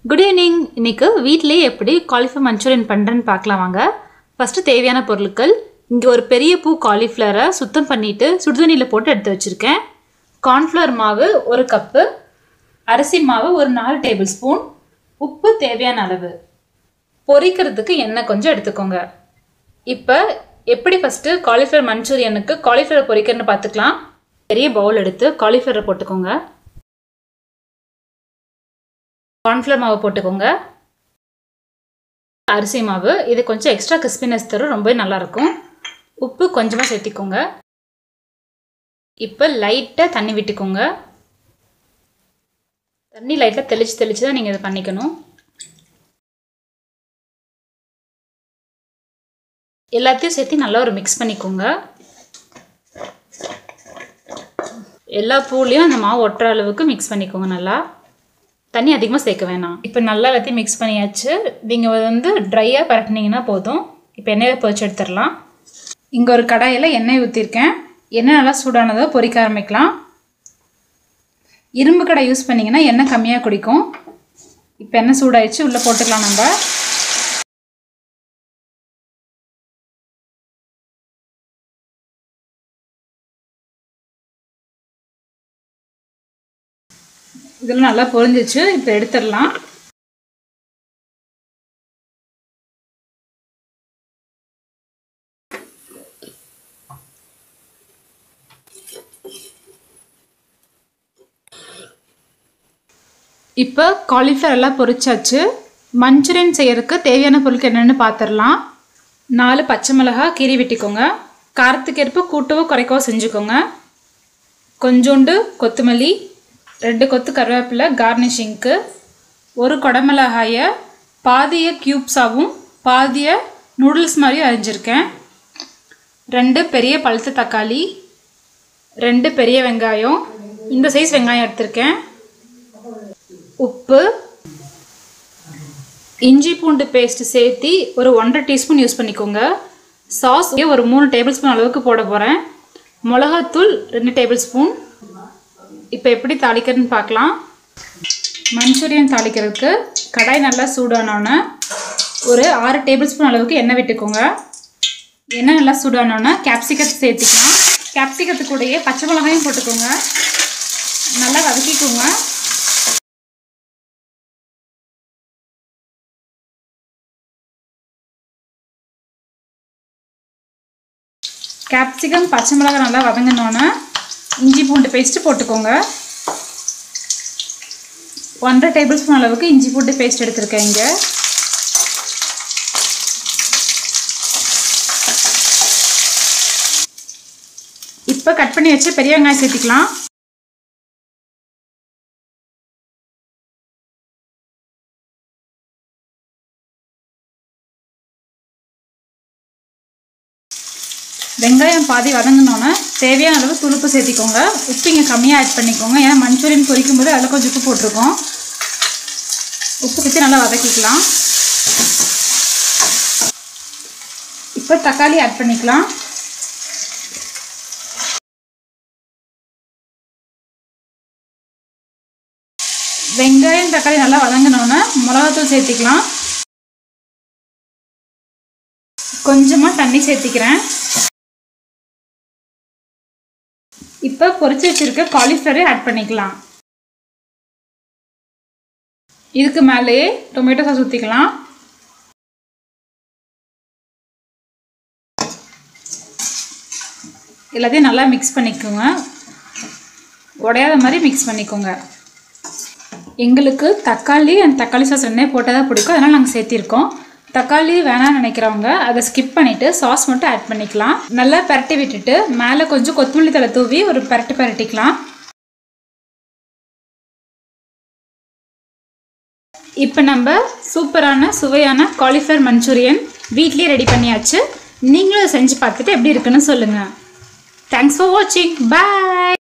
good evening இன்னைக்கு வீட்டிலேயே எப்படி காலிஃப்ளவர் மஞ்சூரியன் பண்ணுறேன்னு பார்க்கலாம் வாங்க ஃபஸ்ட்டு தேவையான பொருட்கள் இங்கே ஒரு பெரிய பூ காலிஃப்ளவரை சுத்தம் பண்ணிட்டு சுடுதண்ணியில் போட்டு எடுத்து வச்சுருக்கேன் கார்ன்ஃப்ளவர் மாவு ஒரு கப்பு அரிசி மாவு ஒரு நாலு டேபிள் ஸ்பூன் உப்பு தேவையான அளவு பொரிக்கிறதுக்கு எண்ணெய் கொஞ்சம் எடுத்துக்கோங்க இப்போ எப்படி ஃபஸ்ட்டு காலிஃப்ளவர் மஞ்சூரியனுக்கு காலிஃப்ளவர் பொரிக்கிறதுன்னு பார்த்துக்கலாம் பெரிய பவுல் எடுத்து காலிஃப்ளவரை போட்டுக்கோங்க கார்ன்ஃப்ளவர் மாவு போட்டுக்கோங்க அரிசி மாவு இது கொஞ்சம் எக்ஸ்ட்ரா கிறிஸ்பினஸ் தரும் ரொம்பவே நல்லாயிருக்கும் உப்பு கொஞ்சமாக சேர்த்திக்கோங்க இப்போ லைட்டாக தண்ணி விட்டுக்கோங்க தண்ணி லைட்டாக தெளித்து தெளித்து தான் நீங்கள் இதை பண்ணிக்கணும் எல்லாத்தையும் சேர்த்து நல்லா ஒரு மிக்ஸ் பண்ணிக்கோங்க எல்லா பூலையும் அந்த மாவு ஒட்டுற அளவுக்கு மிக்ஸ் பண்ணிக்கோங்க நல்லா தண்ணி அதிகமாக சேர்க்க வேணாம் இப்போ நல்லா எல்லாத்தையும் மிக்ஸ் பண்ணியாச்சு நீங்கள் வந்து ட்ரையாக பரட்டினீங்கன்னா போதும் இப்போ எண்ணெயில் பொரிச்சு எடுத்துடலாம் இங்கே ஒரு கடாயில் எண்ணெய் ஊற்றிருக்கேன் எண்ணெய் நல்லா சூடானதோ பொரிக்க ஆரம்பிக்கலாம் இரும்பு கடை யூஸ் பண்ணிங்கன்னா எண்ணெய் கம்மியாக குடிக்கும் இப்போ எண்ணெய் சூடாயிடுச்சு உள்ளே போட்டுக்கலாம் நம்ம இதெல்லாம் நல்லா பொரிஞ்சிச்சு இப்போ எடுத்துடலாம் இப்போ காலிஃப்ளவர் எல்லாம் பொரிச்சாச்சு மஞ்சூரியன் செய்யறதுக்கு தேவையான பொருட்கள் என்னென்னு பார்த்துடலாம் நாலு பச்சை மிளகாய் கீரி வெட்டிக்கோங்க காரத்துக்கு ஏற்ப கூட்டவோ குறைக்கவோ செஞ்சுக்கோங்க கொஞ்சோண்டு கொத்தமல்லி ரெண்டு கொத்து கருவேப்பிலை கார்னிஷிங்க்கு ஒரு குடமிளகாயை பாதியை க்யூப்ஸாகவும் பாதியை நூடுல்ஸ் மாதிரி அரிஞ்சிருக்கேன் ரெண்டு பெரிய பழுத்த தக்காளி ரெண்டு பெரிய வெங்காயம் இந்த சைஸ் வெங்காயம் எடுத்திருக்கேன் உப்பு இஞ்சி பூண்டு பேஸ்ட் சேர்த்து ஒரு ஒன்றரை டீஸ்பூன் யூஸ் பண்ணிக்கோங்க சாஸ் ஒரு மூணு டேபிள் ஸ்பூன் அளவுக்கு போட போகிறேன் மிளகாத்தூள் ரெண்டு டேபிள் ஸ்பூன் இப்போ எப்படி தாளிக்கிறதுன்னு பார்க்கலாம் மஞ்சூரியன் தாளிக்கிறதுக்கு கடாய் நல்லா சூடானோன்னே ஒரு ஆறு டேபிள் ஸ்பூன் அளவுக்கு எண்ணெய் விட்டுக்கோங்க எண்ணெய் நல்லா சூடானோன்னே கேப்சிகத்தை சேர்த்துக்கலாம் கேப்சிகத்து கூடயே பச்சை மிளகாயும் போட்டுக்கோங்க நல்லா வதக்கிக்கோங்க கேப்சிகம் பச்சை மிளகாய் நல்லா வதங்கினோன்னே இஞ்சி பூண்டு பேஸ்ட்டு போட்டுக்கோங்க ஒன்றரை டேபிள் ஸ்பூன் அளவுக்கு இஞ்சி பூண்டு பேஸ்ட் எடுத்திருக்கேன் இங்கே இப்போ கட் பண்ணி வச்சு பெரிய வெங்காயம் சேர்த்திக்கலாம் வெங்காயம் பாதி வதங்கினோன்னே தேவையான அளவு துளுப்பு சேர்த்திக்கோங்க உப்பு இங்கே கம்மியாக ஆட் பண்ணிக்கோங்க ஏன்னா மஞ்சூரியன் பொரிக்கும் போது அதில் கொஞ்சம் உப்பு போட்டிருக்கோம் உப்பு சேர்த்து நல்லா வதக்கிக்கலாம் இப்போ தக்காளி ஆட் பண்ணிக்கலாம் வெங்காயம் தக்காளி நல்லா வதங்கினோன்னே மிளகாத்தூள் சேர்த்திக்கலாம் கொஞ்சமாக தண்ணி சேர்த்திக்கிறேன் இப்போ பொரிச்சு வச்சிருக்க காலிஃப்ளவரை ஆட் பண்ணிக்கலாம் இதுக்கு மேலேயே டொமேட்டோ சாஸ் ஊற்றிக்கலாம் எல்லாத்தையும் நல்லா மிக்ஸ் பண்ணிக்கோங்க உடையாத மாதிரி மிக்ஸ் பண்ணிக்கோங்க எங்களுக்கு தக்காளி அண்ட் தக்காளி சாஸ் ரெண்டே போட்டால் தான் பிடிக்கும் அதனால் நாங்கள் சேர்த்திருக்கோம் தக்காளி வேணாம்னு நினைக்கிறவங்க அதை ஸ்கிப் பண்ணிவிட்டு சாஸ் மட்டும் ஆட் பண்ணிக்கலாம் நல்லா பரட்டி விட்டுட்டு மேலே கொஞ்சம் கொத்தமல்லி தலை தூவி ஒரு பரட்டு பரட்டிக்கலாம் இப்போ நம்ம சூப்பரான சுவையான காலிஃப்ளவர் மஞ்சூரியன் வீட்லேயே ரெடி பண்ணியாச்சு நீங்களும் செஞ்சு பார்த்துட்டு எப்படி இருக்குன்னு சொல்லுங்கள் தேங்க்ஸ் ஃபார் வாட்சிங் பாய்